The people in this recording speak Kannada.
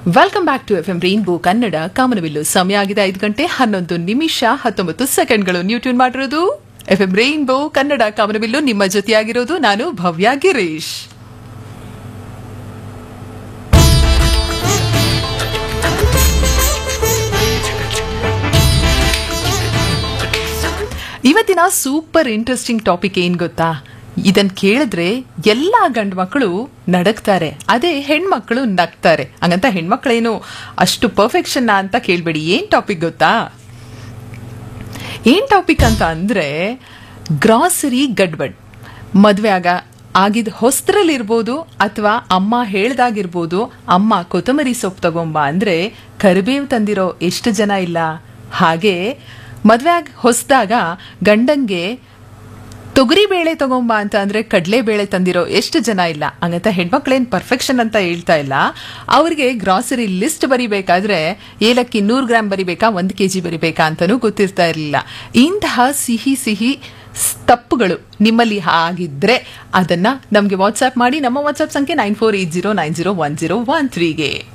welcome back to F M rainbow Kannada ಕಾಮನಬಿಲ್ಲು ಸಮಯ ಆಗಿದೆ ಐದು ಗಂಟೆ ಹನ್ನೊಂದು ನಿಮಿಷ ಹತ್ತೊಂಬತ್ತು ಸೆಕೆಂಡ್ಗಳು ನೀವು ಟ್ಯೂನ್ ಮಾಡಿರೋದು ಎಫ್ ಎಂ ರೈನ್ಬೋ ಕನ್ನಡ ಕಾಮನಬಿಲ್ಲು ನಿಮ್ಮ ಜೊತೆಯಾಗಿರೋದು ನಾನು ಭವ್ಯ ಗಿರೀಶ್ ಇವತ್ತಿನ ಸೂಪರ್ ಇಂಟ್ರೆಸ್ಟಿಂಗ್ ಟಾಪಿಕ್ ಏನ್ ಗೊತ್ತಾ ಇದನ್ ಕೇಳಿದ್ರೆ ಎಲ್ಲಾ ಗಂಡು ಮಕ್ಕಳು ನಡಕ್ತಾರೆ ಅದೇ ಹೆಣ್ಮಕ್ಳು ನಗ್ತಾರೆ ಹಂಗಂತ ಹೆಣ್ಮಕ್ಳೇನು ಅಷ್ಟು ಪರ್ಫೆಕ್ಷನ್ ಅಂತ ಕೇಳ್ಬೇಡಿ ಏನ್ ಟಾಪಿಕ್ ಗೊತ್ತಾ ಏನ್ ಟಾಪಿಕ್ ಅಂತ ಅಂದ್ರೆ ಗ್ರಾಸರಿ ಗಡ್ಬಡ್ ಮದ್ವೆ ಆಗ ಆಗಿದ್ ಹೊಸ್ತ್ರಲ್ಲಿರ್ಬೋದು ಅಥವಾ ಅಮ್ಮ ಹೇಳ್ದಾಗಿರ್ಬೋದು ಅಮ್ಮ ಕೊತ್ತಂಬರಿ ಸೊಪ್ಪು ತಗೊಂಬ ಅಂದ್ರೆ ಕರಿಬೇವು ತಂದಿರೋ ಎಷ್ಟು ಜನ ಇಲ್ಲ ಹಾಗೆ ಮದ್ವೆ ಆಗ ಹೊಸ್ದಾಗ ಗಂಡಂಗೆ ತೊಗರಿ ಬೇಳೆ ತಗೊಂಬ ಅಂತ ಅಂದ್ರೆ ಕಡಲೆ ಬೇಳೆ ತಂದಿರೋ ಎಷ್ಟು ಜನ ಇಲ್ಲ ಹಂಗಂತ ಹೆಣ್ಮಕ್ಳೇನ್ ಪರ್ಫೆಕ್ಷನ್ ಅಂತ ಹೇಳ್ತಾ ಇಲ್ಲ ಅವ್ರಿಗೆ ಗ್ರಾಸರಿ ಲಿಸ್ಟ್ ಬರಿಬೇಕಾದ್ರೆ ಏಲಕ್ಕಿ ನೂರು ಗ್ರಾಮ್ ಬರಿಬೇಕಾ ಒಂದು ಕೆ ಜಿ ಬರಿಬೇಕಾ ಅಂತಾನೂ ಗೊತ್ತಿರ್ತಾ ಇರಲಿಲ್ಲ ಇಂತಹ ಸಿಹಿ ಸಿಹಿ ಸ್- ತಪ್ಪುಗಳು ನಿಮ್ಮಲ್ಲಿ ಆಗಿದ್ರೆ ಅದನ್ನ ನಮಗೆ ವಾಟ್ಸ್ಆಪ್ ಮಾಡಿ ನಮ್ಮ ವಾಟ್ಸ್ಆಪ್ ಸಂಖ್ಯೆ nine four eight zero nine zero one zero one ತ್ರೀಗೆ